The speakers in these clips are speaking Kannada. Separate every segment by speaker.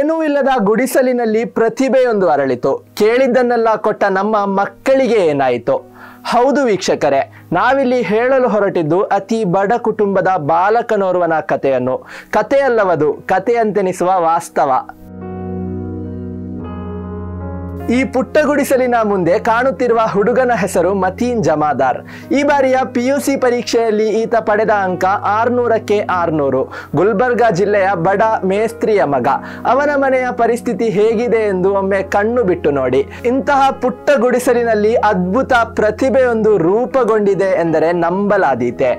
Speaker 1: ಏನೂ ಇಲ್ಲದ ಗುಡಿಸಲಿನಲ್ಲಿ ಪ್ರತಿಭೆಯೊಂದು ಅರಳಿತು ಕೇಳಿದ್ದನ್ನೆಲ್ಲ ಕೊಟ್ಟ ನಮ್ಮ ಮಕ್ಕಳಿಗೆ ಏನಾಯಿತು ಹೌದು ವೀಕ್ಷಕರೇ ನಾವಿಲ್ಲಿ ಹೇಳಲು ಹೊರಟಿದ್ದು ಅತಿ ಬಡ ಕುಟುಂಬದ ಬಾಲಕನೋರ್ವನ ಕಥೆಯನ್ನು ಕಥೆಯಲ್ಲವದು ಕಥೆಯಂತೆನಿಸುವ ವಾಸ್ತವ ಈ ಪುಟ್ಟ ಗುಡಿಸಲಿನ ಮುಂದೆ ಕಾಣುತ್ತಿರುವ ಹುಡುಗನ ಹೆಸರು ಮತೀನ್ ಜಮಾದಾರ್ ಈ ಬಾರಿಯ ಪಿ ಯು ಸಿ ಪರೀಕ್ಷೆಯಲ್ಲಿ ಈತ ಪಡೆದ ಅಂಕ ಆರ್ನೂರಕ್ಕೆ ಆರ್ನೂರು ಗುಲ್ಬರ್ಗಾ ಜಿಲ್ಲೆಯ ಬಡ ಮೇಸ್ತ್ರಿಯ ಮಗ ಅವನ ಮನೆಯ ಪರಿಸ್ಥಿತಿ ಹೇಗಿದೆ ಎಂದು ಒಮ್ಮೆ ಕಣ್ಣು ಬಿಟ್ಟು ನೋಡಿ ಇಂತಹ ಪುಟ್ಟ ಗುಡಿಸಲಿನಲ್ಲಿ ಅದ್ಭುತ ಪ್ರತಿಭೆಯೊಂದು ರೂಪುಗೊಂಡಿದೆ ಎಂದರೆ ನಂಬಲಾದೀತೆ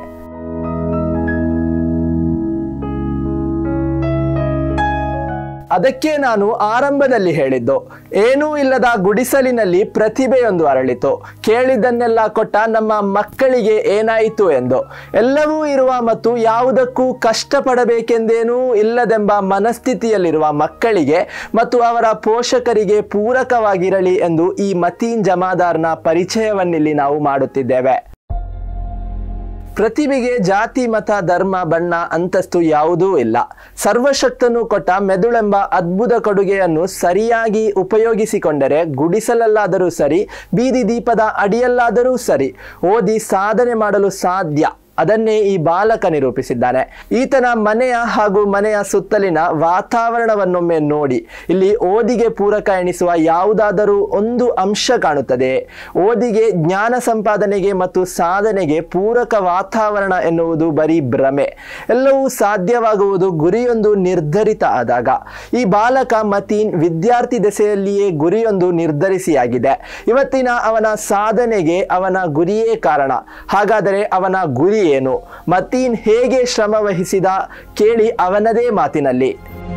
Speaker 1: ಅದಕ್ಕೆ ನಾನು ಆರಂಭದಲ್ಲಿ ಹೇಳಿದ್ದು ಏನೂ ಇಲ್ಲದ ಗುಡಿಸಲಿನಲ್ಲಿ ಪ್ರತಿಭೆಯೊಂದು ಅರಳಿತು ಕೇಳಿದ್ದನ್ನೆಲ್ಲ ಕೊಟ್ಟ ನಮ್ಮ ಮಕ್ಕಳಿಗೆ ಏನಾಯಿತು ಎಂದು ಎಲ್ಲವೂ ಇರುವ ಮತ್ತು ಯಾವುದಕ್ಕೂ ಕಷ್ಟಪಡಬೇಕೆಂದೇನೂ ಇಲ್ಲದೆಂಬ ಮನಸ್ಥಿತಿಯಲ್ಲಿರುವ ಮಕ್ಕಳಿಗೆ ಮತ್ತು ಅವರ ಪೋಷಕರಿಗೆ ಪೂರಕವಾಗಿರಲಿ ಎಂದು ಈ ಮತೀನ್ ಜಮಾದಾರ್ನ ಪರಿಚಯವನ್ನಿಲ್ಲಿ ನಾವು ಮಾಡುತ್ತಿದ್ದೇವೆ ಪ್ರತಿಭೆಗೆ ಜಾತಿ ಮತ ಧರ್ಮ ಬಣ್ಣ ಅಂತಸ್ತು ಯಾವುದೂ ಇಲ್ಲ ಸರ್ವಶಕ್ತನು ಕೊಟ್ಟ ಮೆದುಳೆಂಬ ಅದ್ಭುತ ಕೊಡುಗೆಯನ್ನು ಸರಿಯಾಗಿ ಉಪಯೋಗಿಸಿಕೊಂಡರೆ ಗುಡಿಸಲಲ್ಲಾದರೂ ಸರಿ ಬೀದಿ ದೀಪದ ಅಡಿಯಲ್ಲಾದರೂ ಸರಿ ಓದಿ ಸಾಧನೆ ಮಾಡಲು ಸಾಧ್ಯ ಅದನ್ನೇ ಈ ಬಾಲಕ ನಿರೂಪಿಸಿದ್ದಾನೆ ಈತನ ಮನೆಯ ಹಾಗೂ ಮನೆಯ ಸುತ್ತಲಿನ ವಾತಾವರಣವನ್ನೊಮ್ಮೆ ನೋಡಿ ಇಲ್ಲಿ ಓದಿಗೆ ಪೂರಕ ಎಣಿಸುವ ಯಾವುದಾದರೂ ಒಂದು ಅಂಶ ಕಾಣುತ್ತದೆ ಓದಿಗೆ ಜ್ಞಾನ ಸಂಪಾದನೆಗೆ ಮತ್ತು ಸಾಧನೆಗೆ ಪೂರಕ ವಾತಾವರಣ ಎನ್ನುವುದು ಬರೀ ಭ್ರಮೆ ಎಲ್ಲವೂ ಸಾಧ್ಯವಾಗುವುದು ಗುರಿಯೊಂದು ನಿರ್ಧರಿತ ಆದಾಗ ಈ ಬಾಲಕ ಮತೀನ್ ವಿದ್ಯಾರ್ಥಿ ದೆಸೆಯಲ್ಲಿಯೇ ಗುರಿಯೊಂದು ನಿರ್ಧರಿಸಿಯಾಗಿದೆ ಇವತ್ತಿನ ಅವನ ಸಾಧನೆಗೆ ಅವನ ಗುರಿಯೇ ಕಾರಣ ಹಾಗಾದರೆ ಅವನ ಗುರಿ ಏನು ಮತೀನ್ ಹೇಗೆ ಶ್ರಮ ವಹಿಸಿದ ಕೇಳಿ ಅವನದೇ ಮಾತಿನಲ್ಲಿ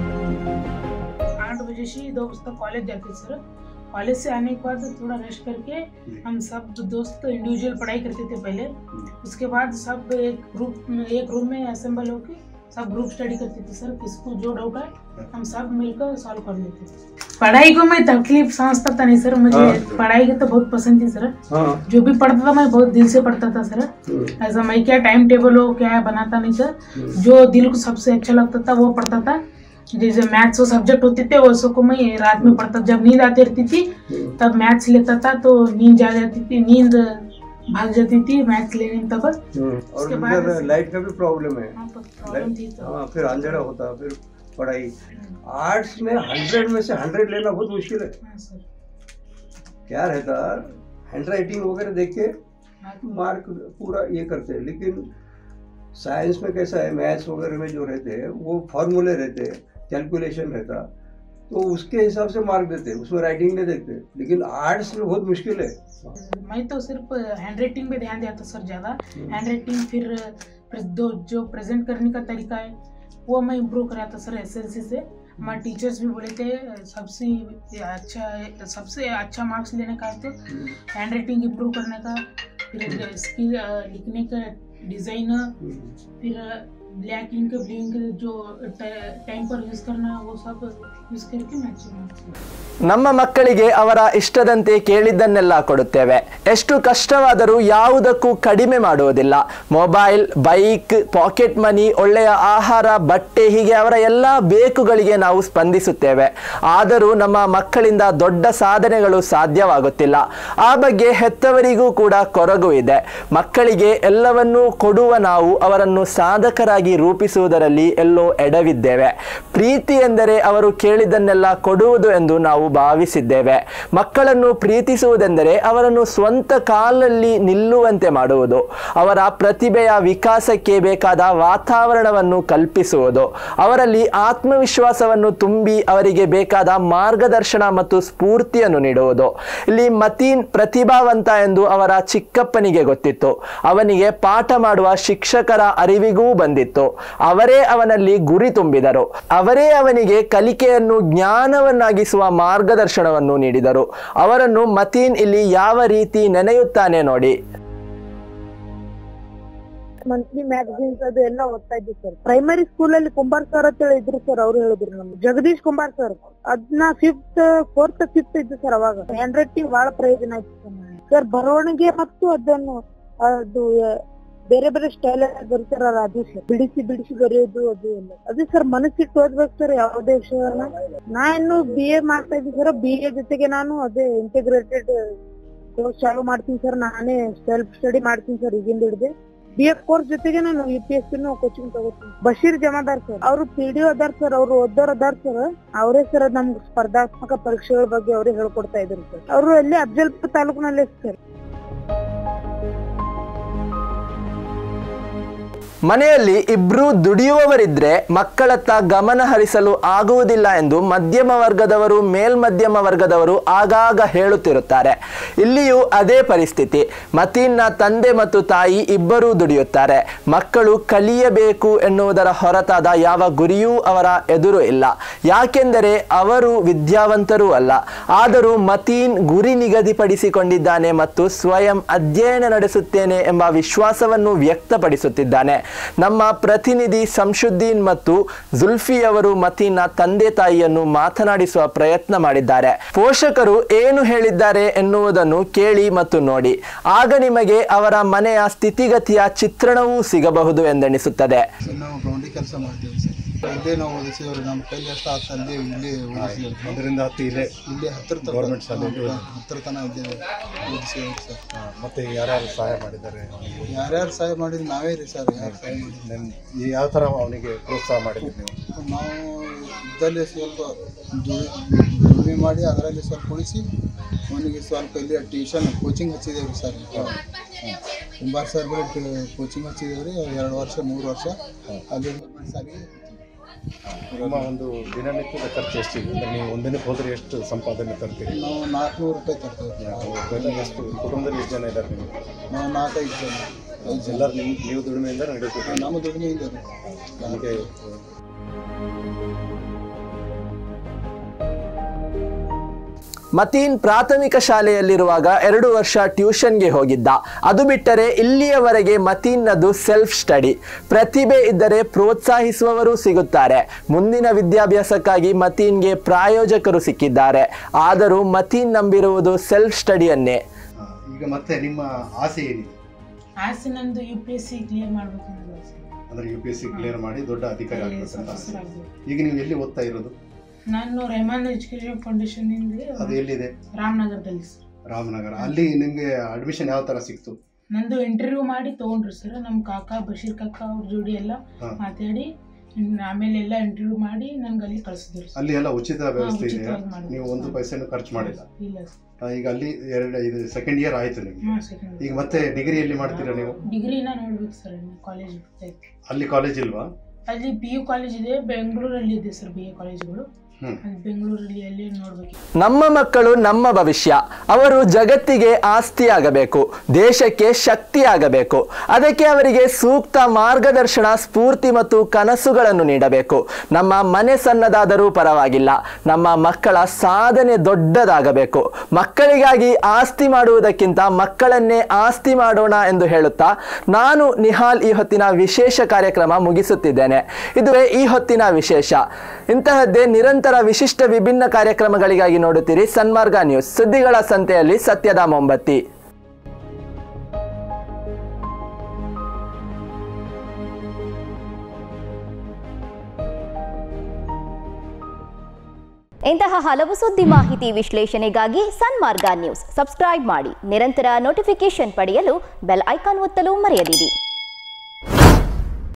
Speaker 2: आठ बजे से दो बजे तक कॉलेज जाते सर कॉलेज से आने के बाद थोड़ा रेस्ट करके हम सब दोस्त इंडिविजुअल पढ़ाई करते थे पहले उसके बाद सब एक ग्रुप एक रूम में असेंबल होके सब ग्रुप स्टडी करते थे सर किसको जो डाउट है हम सब मिलकर सॉल्व कर लेते थे पढ़ाई को मैं तकलीफ समझता था नहीं सर मुझे
Speaker 3: हाँ।
Speaker 2: पढ़ाई की तो बहुत पसंद थी सर
Speaker 3: हाँ
Speaker 2: जो भी पढ़ता था मैं बहुत दिल से पढ़ता था सर ऐसा मैं क्या टाइम टेबल हो क्या है बनाता नहीं सर जो दिल को सबसे अच्छा लगता था वो पढ़ता था जैसे मैथ्स वो सब्जेक्ट होते थे वैसो को मैं रात में पढ़ता जब नींद आती रहती थी तब मैथ्स लेता था तो नींद जा जाती थी नींद भाग जाती थी मैथ्स लेने तक
Speaker 3: और
Speaker 2: उसके बाद
Speaker 3: उधर लाइट का भी प्रॉब्लम है
Speaker 2: प्रॉब्लम थी तो
Speaker 3: हाँ फिर अंधेरा होता फिर पढ़ाई आर्ट्स में हंड्रेड में से हंड्रेड लेना बहुत मुश्किल है
Speaker 2: हाँ सर
Speaker 3: क्या रहता हैंड राइटिंग वगैरह देख के
Speaker 2: हाँ,
Speaker 3: मार्क पूरा ये करते हैं लेकिन साइंस में कैसा है मैथ्स वगैरह में जो रहते हैं वो फॉर्मूले रहते हैं कैलकुलेशन रहता तो उसके हिसाब से मार्क देते हैं उसमें राइटिंग नहीं देखते लेकिन आर्ट्स में बहुत मुश्किल है
Speaker 2: मैं तो सिर्फ हैंड राइटिंग पे ध्यान दिया था सर ज़्यादा हैंड राइटिंग फिर प्रे- दो जो प्रेजेंट करने का तरीका है वो मैं इम्प्रूव करा था सर एस से हमारे टीचर्स भी बोले थे सबसे अच्छा सबसे अच्छा मार्क्स लेने का है तो हैंड राइटिंग इम्प्रूव करने का फिर स्किल लिखने का डिज़ाइन फिर ब्लैक इंक ब्लू इंक जो टाइम पर यूज़ करना वो सब यूज़ करके मैं अच्छे मार्क्स
Speaker 1: ನಮ್ಮ ಮಕ್ಕಳಿಗೆ ಅವರ ಇಷ್ಟದಂತೆ ಕೇಳಿದ್ದನ್ನೆಲ್ಲ ಕೊಡುತ್ತೇವೆ ಎಷ್ಟು ಕಷ್ಟವಾದರೂ ಯಾವುದಕ್ಕೂ ಕಡಿಮೆ ಮಾಡುವುದಿಲ್ಲ ಮೊಬೈಲ್ ಬೈಕ್ ಪಾಕೆಟ್ ಮನಿ ಒಳ್ಳೆಯ ಆಹಾರ ಬಟ್ಟೆ ಹೀಗೆ ಅವರ ಎಲ್ಲ ಬೇಕುಗಳಿಗೆ ನಾವು ಸ್ಪಂದಿಸುತ್ತೇವೆ ಆದರೂ ನಮ್ಮ ಮಕ್ಕಳಿಂದ ದೊಡ್ಡ ಸಾಧನೆಗಳು ಸಾಧ್ಯವಾಗುತ್ತಿಲ್ಲ ಆ ಬಗ್ಗೆ ಹೆತ್ತವರಿಗೂ ಕೂಡ ಕೊರಗು ಇದೆ ಮಕ್ಕಳಿಗೆ ಎಲ್ಲವನ್ನೂ ಕೊಡುವ ನಾವು ಅವರನ್ನು ಸಾಧಕರಾಗಿ ರೂಪಿಸುವುದರಲ್ಲಿ ಎಲ್ಲೋ ಎಡವಿದ್ದೇವೆ ಪ್ರೀತಿ ಎಂದರೆ ಅವರು ಕೇಳಿದ್ದನ್ನೆಲ್ಲ ಕೊಡುವುದು ಎಂದು ನಾವು ಭಾವಿಸಿದ್ದೇವೆ ಮಕ್ಕಳನ್ನು ಪ್ರೀತಿಸುವುದೆಂದರೆ ಅವರನ್ನು ಸ್ವಂತ ಕಾಲಲ್ಲಿ ನಿಲ್ಲುವಂತೆ ಮಾಡುವುದು ಅವರ ಪ್ರತಿಭೆಯ ವಿಕಾಸಕ್ಕೆ ಬೇಕಾದ ವಾತಾವರಣವನ್ನು ಕಲ್ಪಿಸುವುದು ಅವರಲ್ಲಿ ಆತ್ಮವಿಶ್ವಾಸವನ್ನು ತುಂಬಿ ಅವರಿಗೆ ಬೇಕಾದ ಮಾರ್ಗದರ್ಶನ ಮತ್ತು ಸ್ಫೂರ್ತಿಯನ್ನು ನೀಡುವುದು ಇಲ್ಲಿ ಮತೀನ್ ಪ್ರತಿಭಾವಂತ ಎಂದು ಅವರ ಚಿಕ್ಕಪ್ಪನಿಗೆ ಗೊತ್ತಿತ್ತು ಅವನಿಗೆ ಪಾಠ ಮಾಡುವ ಶಿಕ್ಷಕರ ಅರಿವಿಗೂ ಬಂದಿತ್ತು ಅವರೇ ಅವನಲ್ಲಿ ಗುರಿ ತುಂಬಿದರು ಅವರೇ ಅವನಿಗೆ ಕಲಿಕೆಯನ್ನು ಜ್ಞಾನವನ್ನಾಗಿಸುವ ಮಾರ್ಗದರ್ಶನವನ್ನು ನೀಡಿದರು ಅವರನ್ನು ಮತೀನ್ ಇಲ್ಲಿ ಯಾವ ರೀತಿ ನೆನೆಯುತ್ತಾನೆ ನೋಡಿ
Speaker 4: ಮಂತ್ಲಿ ಮ್ಯಾಗಝಿನ್ಸ್ ಅದು ಎಲ್ಲ ಓದ್ತಾ ಇದ್ವಿ ಸರ್ ಪ್ರೈಮರಿ ಸ್ಕೂಲ್ ಅಲ್ಲಿ ಕುಂಬಾರ್ ಸರ್ ಅಂತ ಹೇಳಿ ಇದ್ರು ಸರ್ ಅವ್ರು ಹೇಳಿದ್ರು ನಮ್ಗೆ ಜಗದೀಶ್ ಕುಂಬಾರ್ ಸರ್ ಅದ್ನ ಫಿಫ್ತ್ ಫೋರ್ತ್ ಫಿಫ್ತ್ ಇದ್ದು ಸರ್ ಅವಾಗ ಹ್ಯಾಂಡ್ ರೈಟಿಂಗ್ ಬಹಳ ಪ್ರಯೋಜನ ಆಯ್ತು ಸರ್ ಸರ್ ಬರವಣಿಗೆ ಮತ್ತು ಅದನ್ನು ಅದು ಬೇರೆ ಬೇರೆ ಸ್ಟೈಲ್ ಬರೀತಾರಲ್ಲ ಅದು ಸರ್ ಬಿಡಿಸಿ ಬಿಡಿಸಿ ಬರೆಯೋದು ಅದು ಎಲ್ಲ ಅದೇ ಸರ್ ಮನಸ್ಸಿಟ್ಟು ಓದ್ಬೇಕು ಸರ್ ಯಾವುದೇ ವಿಷಯನ ನಾ ಇನ್ನು ಬಿ ಎ ಮಾಡ್ತಾ ಇದ್ದೀನಿ ಸರ್ ಬಿ ಎ ಜೊತೆಗೆ ನಾನು ಅದೇ ಇಂಟಿಗ್ರೇಟೆಡ್ ಕೋರ್ಸ್ ಚಾಲು ಮಾಡ್ತೀನಿ ಸರ್ ನಾನೇ ಸೆಲ್ಫ್ ಸ್ಟಡಿ ಮಾಡ್ತೀನಿ ಸರ್ ಈಗಿಂದ ಹಿಡಿದು ಬಿ ಎ ಕೋರ್ಸ್ ಜೊತೆಗೆ ನಾನು U P S C coaching ತಗೋತೀನಿ ಬಶೀರ್ ಜಮಾದಾರ್ ಸರ್ ಅವರು ಪಿ ಡಿ ಅದಾರ್ ಸರ್ ಅವರು ಓದೋರ್ ಅದಾರ್ ಸರ್ ಅವರೇ ಸರ್ ನಮ್ಗೆ ಸ್ಪರ್ಧಾತ್ಮಕ ಪರೀಕ್ಷೆಗಳ ಬಗ್ಗೆ ಅವರೇ ಹೇಳ್ಕೊಡ್ತಾ ಇದ್ರು ಸರ್ ಅವರು ಅಲ್ಲಿ ಅಫ್ಜಲ್ಪುರ ತಾಲೂಕಿನಲ್ಲೇ ಸರ್
Speaker 1: ಮನೆಯಲ್ಲಿ ಇಬ್ರು ದುಡಿಯುವವರಿದ್ರೆ ಮಕ್ಕಳತ್ತ ಗಮನ ಹರಿಸಲು ಆಗುವುದಿಲ್ಲ ಎಂದು ಮಧ್ಯಮ ವರ್ಗದವರು ಮೇಲ್ಮಧ್ಯಮ ವರ್ಗದವರು ಆಗಾಗ ಹೇಳುತ್ತಿರುತ್ತಾರೆ ಇಲ್ಲಿಯೂ ಅದೇ ಪರಿಸ್ಥಿತಿ ಮತೀನ್ನ ತಂದೆ ಮತ್ತು ತಾಯಿ ಇಬ್ಬರೂ ದುಡಿಯುತ್ತಾರೆ ಮಕ್ಕಳು ಕಲಿಯಬೇಕು ಎನ್ನುವುದರ ಹೊರತಾದ ಯಾವ ಗುರಿಯೂ ಅವರ ಎದುರು ಇಲ್ಲ ಯಾಕೆಂದರೆ ಅವರು ವಿದ್ಯಾವಂತರೂ ಅಲ್ಲ ಆದರೂ ಮತೀನ್ ಗುರಿ ನಿಗದಿಪಡಿಸಿಕೊಂಡಿದ್ದಾನೆ ಮತ್ತು ಸ್ವಯಂ ಅಧ್ಯಯನ ನಡೆಸುತ್ತೇನೆ ಎಂಬ ವಿಶ್ವಾಸವನ್ನು ವ್ಯಕ್ತಪಡಿಸುತ್ತಿದ್ದಾನೆ ನಮ್ಮ ಪ್ರತಿನಿಧಿ ಸಂಶುದ್ದೀನ್ ಮತ್ತು ಜುಲ್ಫಿ ಅವರು ಮತೀನ ತಂದೆ ತಾಯಿಯನ್ನು ಮಾತನಾಡಿಸುವ ಪ್ರಯತ್ನ ಮಾಡಿದ್ದಾರೆ ಪೋಷಕರು ಏನು ಹೇಳಿದ್ದಾರೆ ಎನ್ನುವುದನ್ನು ಕೇಳಿ ಮತ್ತು ನೋಡಿ ಆಗ ನಿಮಗೆ ಅವರ ಮನೆಯ ಸ್ಥಿತಿಗತಿಯ ಚಿತ್ರಣವೂ ಸಿಗಬಹುದು ಎಂದೆನಿಸುತ್ತದೆ
Speaker 5: ಸರ್ ನಾವು ಗ್ರೌಂಡಿಗೆ ಕೆಲಸ ಮಾಡ್ತೀವಿ ಸರ್ ಇಲ್ಲೇ ನಾವು ಓದಿಸಿವ್ರಿ ನಮ್ಮ ಕೈಲಿ ಎಷ್ಟು ಆಗ್ತದೆ ಅಲ್ಲೇ ಇಲ್ಲೇ ಓದಿಸಿವ್ರಿ
Speaker 6: ಒಂದರಿಂದ ಹತ್ತು ಇಲ್ಲೇ
Speaker 5: ಇಲ್ಲೇ ಹತ್ತಿರ ತನಕ
Speaker 6: ಗೌರ್ಮೆಂಟ್ ಶಾಲೆಯಲ್ಲಿ
Speaker 5: ಹಾ, ಹತ್ತಿರ ತನಕ ಇದ್ದೇವೆ ಓದಿಸಿವ್ರಿ ಸರ್
Speaker 6: ಆ, ಮತ್ತೆ ಯಾರ್ಯಾರು ಸಹಾಯ ಮಾಡಿದ್ದಾರೆ
Speaker 5: ಯಾರ್ಯಾರು ಸಹಾಯ ಮಾಡಿದ್ರು ನಾವೇ ರೀ ಸರ್ ಯಾರು ಸಹಾಯ ಮಾಡಿದ್ರು
Speaker 6: ನಿಮ್ ಈ ಯಾವ ಥರ ಅವನಿಗೆ ಪ್ರೋತ್ಸಾಹ ಮಾಡಿದ್ರಿ ನೀವು
Speaker 5: ನಾವು ಇದ್ದಲ್ಲಿ ಸ್ವಲ್ಪ ದುಡಿ ದುಡಿಮೆ ಮಾಡಿ ಅದರಲ್ಲಿ ಸ್ವಲ್ಪ ಉಳಿಸಿ ಅವನಿಗೆ ಸ್ವಲ್ಪ ಇಲ್ಲಿ ಟ್ಯೂಷನ್ ಕೋಚಿಂಗ್ ಹಚ್ಚಿದ್ದೇವೆ ಸರ್ ಕುಂಬಾರ್ ಸರ್ ಬರೀ ಕೋಚಿಂಗ್ ಹಚ್ಚಿದ್ದೇವೆ ರೀ ಎರಡು ವರ್ಷ ಮೂರು ವರ್ಷ ಅಲ್ಲಿ ಸಾರಿಗೆ
Speaker 6: ನಿಮ್ಮ ಒಂದು ದಿನನಿತ್ಯದ ಖರ್ಚು ಎಷ್ಟಿದೆ ಅಂದ್ರೆ ನೀವು ಒಂದಿನಕ್ಕೆ ಹೋದ್ರೆ ಎಷ್ಟು ಸಂಪಾದನೆ ತರ್ತೀರಿ
Speaker 5: ನಾವು ನಾಲ್ಕುನೂರು ರೂಪಾಯಿ ತರ್ತೇವೆ
Speaker 6: ನಾವು ಬೆಲೆ ಎಷ್ಟು ಕುಟುಂಬದಲ್ಲಿ ಎಷ್ಟು ಜನ ಇದ್ದಾರೆ ನೀವು
Speaker 5: ನಾವು ನಾಲ್ಕೈದು ಜನ ಐದು ಜನ
Speaker 6: ಎಲ್ಲರೂ ನಿಮ್ಮ ನೀವು ದುಡಿಮೆಯಿಂದ ನಡೆಸ್ಬೇಕು
Speaker 5: ನಮ್ಮ ದುಡಿಮೆ ಇದೆ ರೀ
Speaker 6: ನಮಗೆ
Speaker 1: ಮತೀನ್ ಪ್ರಾಥಮಿಕ ಶಾಲೆಯಲ್ಲಿರುವಾಗ ಎರಡು ವರ್ಷ ಟ್ಯೂಷನ್ಗೆ ಹೋಗಿದ್ದ ಅದು ಬಿಟ್ಟರೆ ಇಲ್ಲಿಯವರೆಗೆ ಮತೀನ್ನದು ಸೆಲ್ಫ್ ಸ್ಟಡಿ ಪ್ರತಿಭೆ ಇದ್ದರೆ ಪ್ರೋತ್ಸಾಹಿಸುವವರು ಸಿಗುತ್ತಾರೆ ಮುಂದಿನ ವಿದ್ಯಾಭ್ಯಾಸಕ್ಕಾಗಿ ಮತೀನ್ಗೆ ಪ್ರಾಯೋಜಕರು ಸಿಕ್ಕಿದ್ದಾರೆ ಆದರೂ ಮತೀನ್ ನಂಬಿರುವುದು ಸೆಲ್ಫ್ ಸ್ಟಡಿಯನ್ನೇ
Speaker 6: ಈಗ ಮತ್ತೆ ನಿಮ್ಮ ಆಸೆ ಏನಿದೆ
Speaker 2: ಆಸೆ ನಂದು U P S C clear ಮಾಡ್ಬೇಕು ಅನ್ನೋದು ಆಸೆ.
Speaker 6: ಅಂದ್ರೆ U P S C clear ಮಾಡಿ ದೊಡ್ಡ ಅಧಿಕಾರಿ
Speaker 2: ಐ ಎ ಎಸ್
Speaker 6: ಆಗ್ಬೇಕಂತ ಆಸೆ
Speaker 2: ಆಫೀಸರ್ ಆಗ್ಬೇಕು.
Speaker 6: ಈಗ ನೀವು ಎಲ್ಲಿ ಓದ್ತಾ ಇರೋದು
Speaker 2: ನಾನು ರೆಹಮಾನ್ ಎಜುಕೇಶನ್ ಫೌಂಡೇಶನ್ ಇಂದ
Speaker 6: ಅದು ಎಲ್ಲಿದೆ
Speaker 2: ರಾಮನಗರದಲ್ಲಿ ಸರ್
Speaker 6: ರಾಮನಗರ ಅಲ್ಲಿ ನಿಮಗೆ ಅಡ್ಮಿಷನ್ ಯಾವ ಥರ ಸಿಕ್ತು
Speaker 2: ನಂದು ಇಂಟರ್ವ್ಯೂ ಮಾಡಿ ತಗೊಂಡ್ರು ಸರ್ ನಮ್ಮ ಕಾಕ ಬಶೀರ್ ಕಾಕ ಅವ್ರ ಜೋಡಿ ಎಲ್ಲ
Speaker 6: ಹಾ.
Speaker 2: ಮಾತಾಡಿ ಇನ್ ಆಮೇಲೆ ಎಲ್ಲ ಇಂಟರ್ವ್ಯೂ ಮಾಡಿ ನನ್ಗೆ ಅಲ್ಲಿ ಕಳಿಸಿದ್ರು ಸರ್
Speaker 6: ಅಲ್ಲಿ ಎಲ್ಲ ಉಚಿತ ವ್ಯವಸ್ಥೆ ಇದೆ
Speaker 2: ಉಚಿತವಾಗಿ ಮಾಡಿದ್ರು.
Speaker 6: ನೀವು ಒಂದು ಪೈಸೆನೂ ಖರ್ಚು ಮಾಡಿಲ್ಲ
Speaker 2: ಇಲ್ಲ ಸರ್
Speaker 6: ಆ, ಈಗ ಅಲ್ಲಿ ಎರಡು ಇದು ಸೆಕೆಂಡ್ ಇಯರ್ ಆಯ್ತು ನಿಮಗೆ
Speaker 2: ಹಾಂ ಸೆಕೆಂಡ್
Speaker 6: ಈಗ ಮತ್ತೆ ಡಿಗ್ರಿ ಎಲ್ಲಿ ಮಾಡ್ತೀರಾ ನೀವು
Speaker 2: ಡಿಗ್ರಿನ ನೋಡ್ಬೇಕು ಸರ್ ಕಾಲೇಜ್ ಬಿಡ್ತೈತೆ
Speaker 6: ಅಲ್ಲಿ ಕಾಲೇಜ್ ಇಲ್ವಾ
Speaker 2: ಅಲ್ಲಿ ಪಿ ಯು ಕಾಲೇಜ್ ಇದೆ ಬೆಂಗಳೂರಲ್ಲಿ ಇದೆ ಸರ್ ಬಿ ಎ ಕಾಲೇಜ್ಗಳು
Speaker 6: ಹ್ಮ್.
Speaker 2: ಅಲ್ಲಿ ಬೆಂಗಳೂರಲ್ಲಿ ಅಲ್ಲಿ ನೋಡ್ಬೇಕು
Speaker 1: ನಮ್ಮ ಮಕ್ಕಳು ನಮ್ಮ ಭವಿಷ್ಯ ಅವರು ಜಗತ್ತಿಗೆ ಆಸ್ತಿಯಾಗಬೇಕು ದೇಶಕ್ಕೆ ಶಕ್ತಿಯಾಗಬೇಕು ಅದಕ್ಕೆ ಅವರಿಗೆ ಸೂಕ್ತ ಮಾರ್ಗದರ್ಶನ ಸ್ಫೂರ್ತಿ ಮತ್ತು ಕನಸುಗಳನ್ನು ನೀಡಬೇಕು ನಮ್ಮ ಮನೆ ಸಣ್ಣದಾದರೂ ಪರವಾಗಿಲ್ಲ ನಮ್ಮ ಮಕ್ಕಳ ಸಾಧನೆ ದೊಡ್ಡದಾಗಬೇಕು ಮಕ್ಕಳಿಗಾಗಿ ಆಸ್ತಿ ಮಾಡುವುದಕ್ಕಿಂತ ಮಕ್ಕಳನ್ನೇ ಆಸ್ತಿ ಮಾಡೋಣ ಎಂದು ಹೇಳುತ್ತಾ ನಾನು ನಿಹಾಲ್ ಈ ಹೊತ್ತಿನ ವಿಶೇಷ ಕಾರ್ಯಕ್ರಮ ಮುಗಿಸುತ್ತಿದ್ದೇನೆ ಇದುವೇ ಈ ಹೊತ್ತಿನ ವಿಶೇಷ ಇಂತಹದ್ದೇ ನಿರಂತರ ವಿಶಿಷ್ಟ ವಿಭಿನ್ನ ಕಾರ್ಯಕ್ರಮಗಳಿಗಾಗಿ ನೋಡುತ್ತೀರಿ ಸನ್ಮಾರ್ಗ ನ್ಯೂಸ್ ಸುದ್ದಿಗಳ ಸಂತೆಯಲ್ಲಿ ಸತ್ಯದ ಮೊಂಬತ್ತಿ
Speaker 7: ಇಂತಹ ಹಲವು ಸುದ್ದಿ ಮಾಹಿತಿ ವಿಶ್ಲೇಷಣೆಗಾಗಿ ಸನ್ಮಾರ್ಗ ನ್ಯೂಸ್ ಸಬ್ಸ್ಕ್ರೈಬ್ ಮಾಡಿ ನಿರಂತರ ನೋಟಿಫಿಕೇಶನ್ ಪಡೆಯಲು ಬೆಲ್ ಐಕಾನ್ ಒತ್ತಲು ಮರೆಯದಿರಿ